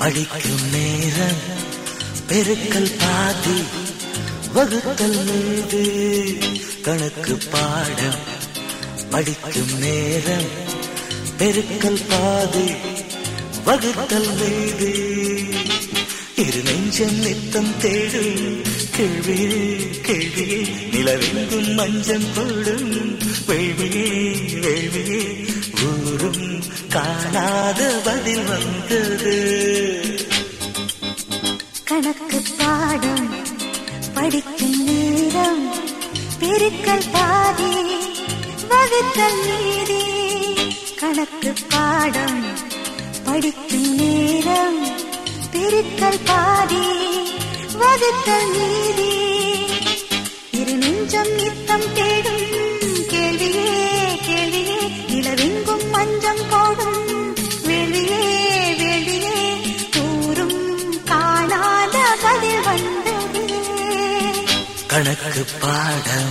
படிக்கும் நேரம் பெருக்கல் பாதி வகுத்தல் மீது கணக்கு பாடம் படிக்கும் நேரம் பெருக்கல் பாதி வகுத்தல் மீது இரு நெஞ்சம் நித்தம் தேடும் கேள்வியே கேள்வியே நிலவெங்கும் மஞ்சம் போடும் வேள்வியே வேள்வியே ஊரும் காணாத பதில் வந்தது கணக்கு பாடம் படிக்கும் நேரம் பெருக்கல் பாதி வகுத்தல் மீதி கணக்கு பாடம் படிக்கும் நேரம் பெருக்கல் பாதி வகுத்தல் மீதி இரு நெஞ்சம் நித்தம் தேடும் கேள்வியே கேள்வியே நிலவெங்கும் மஞ்சம் போடும் வேள்வியே வேள்வியே கூறும் காணாத பதில் வந்தது கணக்கு பாடம்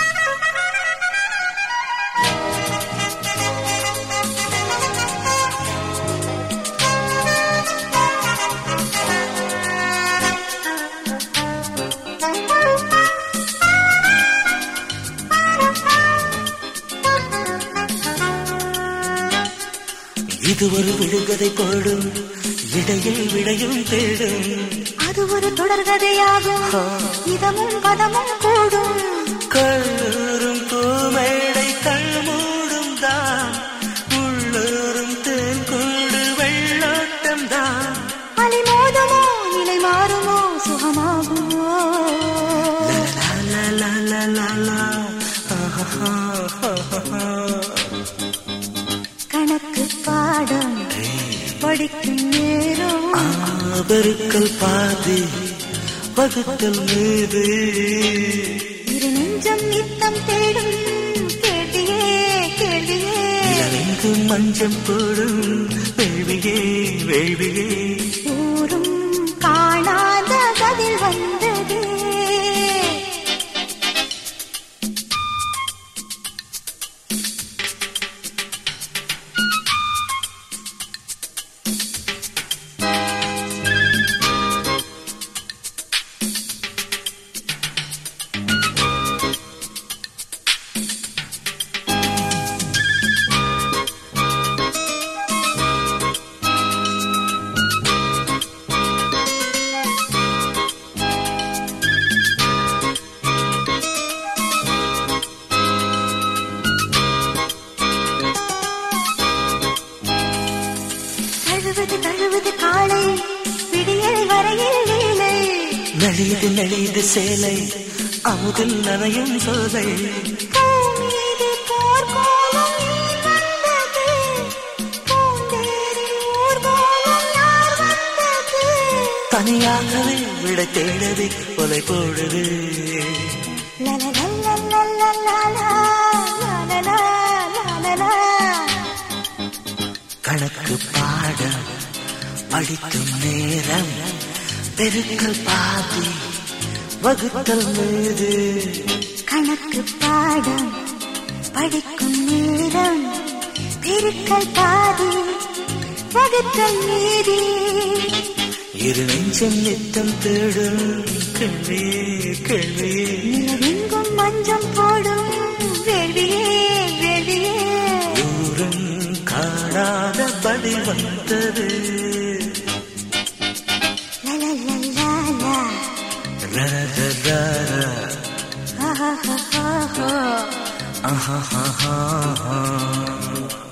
இது ஒரு விடுகதை போடும் இடையில் விடையும் தேடும் அது ஒரு தொடர்கதையாகும் இதமும் பதமும் கூடும் கல்லூரும் பூமேடை கண்மூடும் தான் உள்ளூரும் தேன் கூடு வெள்ளோட்டம் தான் அலை மோதுமோ நிலை மாறுமோ சுகமாகுமோ கணக்கு பாடம் படிக்கும் நேரம் பெருக்கல் பாதி வகுத்தல் மீது இரு நெஞ்சம் நித்தம் தேடும் கேள்வியே கேள்வியே இளவெங்கும் மஞ்சம் போடும் வேள்வியே வேள்வியே ஊரும் காணாத பதில் வந்தது தழுவது தழுவது காலை விடியல் வரையில் வேலை நலிது நலிது சேலை அமுதில் நனையும் சோலை பூமீது போர்க்கோலம் ஏன் வந்தது? பூந்தேரில் ஊர்வலம் யார் வந்தது? தனியாகவே விட தேடது கொலை போடுது லலலலலலலலா, லலலா, லலலா. கணக்கு பாடம் படிக்கும் நேரம் பெருக்கல் பாதி வகுத்தல் மீது கணக்கு பாடம் படிக்கும் நேரம் பெருக்கல் பாதி வகுத்தல் மீதி இரு நெஞ்சம் நித்தம் தேடும் கேள்வியே கேள்வியே நிலவெங்கும் மஞ்சம் போடும் வேள்வியே வேள்வியே தூரம் காணாத பதில் வந்தது லலலலலா, ரரரரர, ஆஹாஹாஹா. ஆஹாஹாஹா.